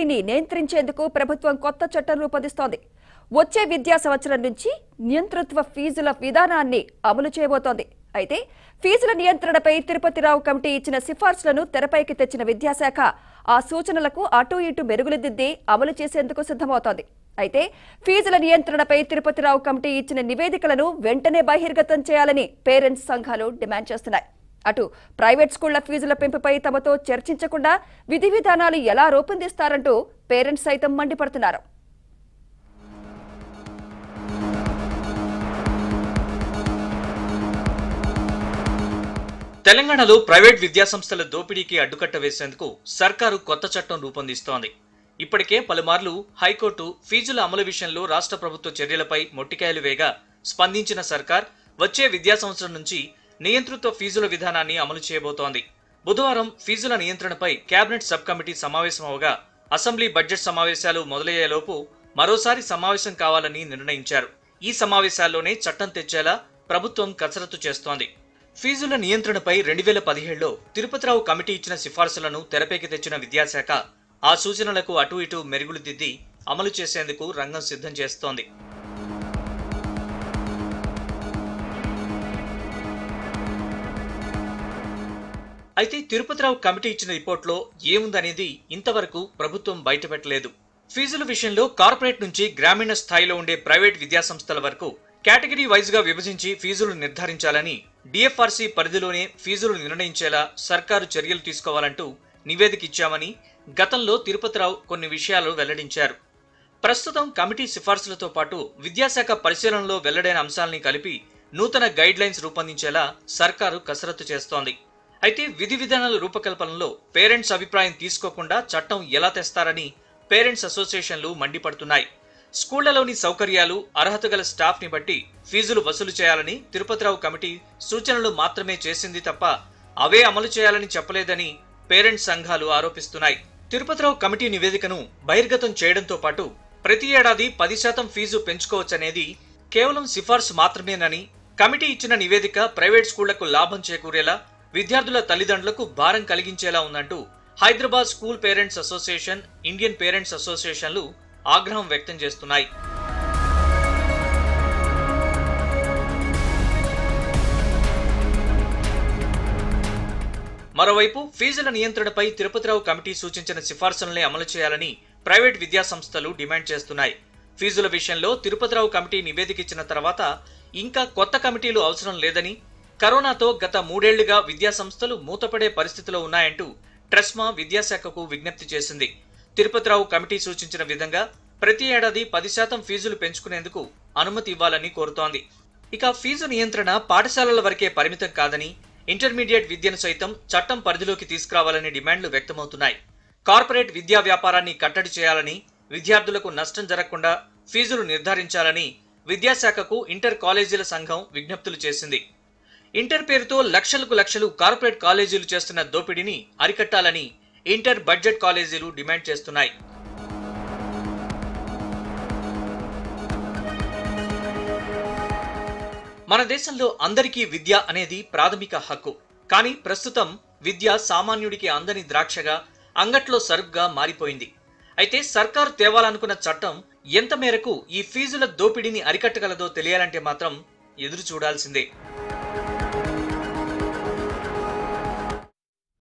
దోపిడీని నియంత్రించేందుకు ప్రభుత్వం కొత్త చట్టం రూపొందిస్తోంది వచ్చే విద్యా సంవత్సరం నుంచి నియంతృత్వ ఫీజుల విధానాన్ని అమలు చేయబోతోంది అయితే ఫీజుల నియంత్రణపై తిరుపతిరావు కమిటీ ఇచ్చిన సిఫార్సులను తెరపైకి తెచ్చిన విద్యాశాఖ ఆ సూచనలకు అటు ఇటు మెరుగులుదిద్ది అమలు చేసేందుకు సిద్ధమవుతోంది అయితే ఫీజుల నియంత్రణపై తిరుపతిరావు కమిటీ ఇచ్చిన నివేదికలను వెంటనే బహిర్గతం చేయాలని పేరెంట్స్ సంఘాలు డిమాండ్ చేస్తున్నాయి అటు ప్రైవేట్ స్కూళ్ల ఫీజుల పెంపుపై తమతో చర్చించకుండా విధి విధానాలు ఎలా రూపొందిస్తారంటూ పేరెంట్స్ సైతం మండిపడుతున్నారు తెలంగాణలో ప్రైవేట్ విద్యాసంస్థల దోపిడీకి అడ్డుకట్ట వేసేందుకు సర్కారు కొత్త చట్టం రూపొందిస్తోంది ఇప్పటికే పలుమార్లు హైకోర్టు ఫీజుల అమలు విషయంలో రాష్ట్ర ప్రభుత్వ చర్యలపై మొట్టికాయలు వేగా స్పందించిన సర్కార్ వచ్చే విద్యా సంవత్సరం నుంచి నియంతృత్వ ఫీజుల విధానాన్ని అమలు చేయబోతోంది బుధవారం ఫీజుల నియంత్రణపై కేబినెట్ సబ్ కమిటీ సమావేశం అవగా అసెంబ్లీ బడ్జెట్ సమావేశాలు మొదలయ్యేలోపు మరోసారి సమావేశం కావాలని నిర్ణయించారు ఈ సమావేశాల్లోనే చట్టం తెచ్చేలా ప్రభుత్వం కసరత్తు చేస్తోంది ఫీజుల నియంత్రణపై రెండు వేల పదిహేడులో తిరుపతిరావు కమిటీ ఇచ్చిన సిఫార్సులను తెరపైకి తెచ్చిన విద్యాశాఖ ఆ సూచనలకు అటు ఇటు మెరుగులు దిద్ది అమలు చేసేందుకు రంగం సిద్ధం చేస్తోంది అయితే తిరుపతిరావు కమిటీ ఇచ్చిన రిపోర్ట్లో ఏముందనేది ఇంతవరకు ప్రభుత్వం బయటపెట్టలేదు ఫీజుల విషయంలో కార్పొరేట్ నుంచి గ్రామీణ స్థాయిలో ఉండే ప్రైవేట్ విద్యాసంస్థల వరకు కేటగిరీ వైజ్ గా విభజించి ఫీజులు నిర్ధారించాలని డిఎఫ్ఆర్సీ పరిధిలోనే ఫీజులు నిర్ణయించేలా సర్కారు చర్యలు తీసుకోవాలంటూ నివేదిక ఇచ్చామని గతంలో తిరుపతిరావు కొన్ని విషయాలు వెల్లడించారు ప్రస్తుతం కమిటీ సిఫార్సులతో పాటు విద్యాశాఖ పరిశీలనలో వెల్లడైన అంశాల్ని కలిపి నూతన గైడ్ లైన్స్ రూపొందించేలా సర్కారు కసరత్తు చేస్తోంది అయితే విధి విధానాల రూపకల్పనలో పేరెంట్స్ అభిప్రాయం తీసుకోకుండా చట్టం ఎలా తెస్తారని పేరెంట్స్ అసోసియేషన్లు మండిపడుతున్నాయి స్కూళ్లలోని సౌకర్యాలు అర్హత గల స్టాఫ్ ని బట్టి ఫీజులు వసూలు చేయాలని తిరుపతిరావు కమిటీ సూచనలు మాత్రమే చేసింది తప్ప అవే అమలు చేయాలని చెప్పలేదని పేరెంట్స్ సంఘాలు ఆరోపిస్తున్నాయి తిరుపతిరావు కమిటీ నివేదికను బహిర్గతం చేయడంతో పాటు ప్రతి ఏడాది పది శాతం ఫీజు పెంచుకోవచ్చనేది కేవలం సిఫార్సు మాత్రమేనని కమిటీ ఇచ్చిన నివేదిక ప్రైవేట్ స్కూళ్లకు లాభం చేకూరేలా విద్యార్థుల తల్లిదండ్రులకు భారం కలిగించేలా ఉందంటూ Hyderabad school parents association Indian parents అసోసియేషన్లు ఆగ్రహం వ్యక్తం చేస్తున్నాయి మరోవైపు ఫీజుల నియంత్రణపై తిరుపతిరావు కమిటీ సూచించిన సిఫార్సులనే అమలు చేయాలని ప్రైవేట్ విద్యా సంస్థలు డిమాండ్ చేస్తున్నాయి ఫీజుల విషయంలో తిరుపతిరావు కమిటీ నివేదిక ఇచ్చిన తర్వాత ఇంకా కొత్త కమిటీలు అవసరం లేదని కరోనాతో గత మూడేళ్లుగా విద్యా సంస్థలు మూతపడే పరిస్థితిలో ఉన్నాయంటూ ట్రెస్మా విద్యాశాఖకు విజ్ఞప్తి చేసింది తిరుపతిరావు కమిటీ సూచించిన విధంగా ప్రతి ఏడాది పది శాతం ఫీజులు పెంచుకునేందుకు అనుమతి ఇవ్వాలని కోరుతోంది ఇక ఫీజు నియంత్రణ పాఠశాలల వరకే పరిమితం కాదని ఇంటర్మీడియట్ విద్యను సైతం చట్టం పరిధిలోకి తీసుకురావాలని డిమాండ్లు వ్యక్తమవుతున్నాయి కార్పొరేట్ విద్యా వ్యాపారాన్ని కట్టడి చేయాలని విద్యార్థులకు నష్టం జరగకుండా ఫీజులు నిర్ధారించాలని విద్యాశాఖకు ఇంటర్ కాలేజీల సంఘం విజ్ఞప్తులు చేసింది ఇంటర్ పేరుతో లక్షలకు లక్షలు కార్పొరేట్ కాలేజీలు చేస్తున్న దోపిడీని అరికట్టాలని ఇంటర్ బడ్జెట్ కాలేజీలు డిమాండ్ చేస్తున్నాయి మన దేశంలో అందరికీ విద్య అనేది ప్రాథమిక హక్కు కానీ ప్రస్తుతం విద్య సామాన్యుడికి అందని ద్రాక్షగా అంగట్లో సరుగ్గా మారిపోయింది అయితే సర్కారు తేవాలనుకున్న చట్టం ఎంత మేరకు ఈ ఫీజుల దోపిడీని అరికట్టగలదో తెలియాలంటే మాత్రం ఎదురు చూడాల్సిందే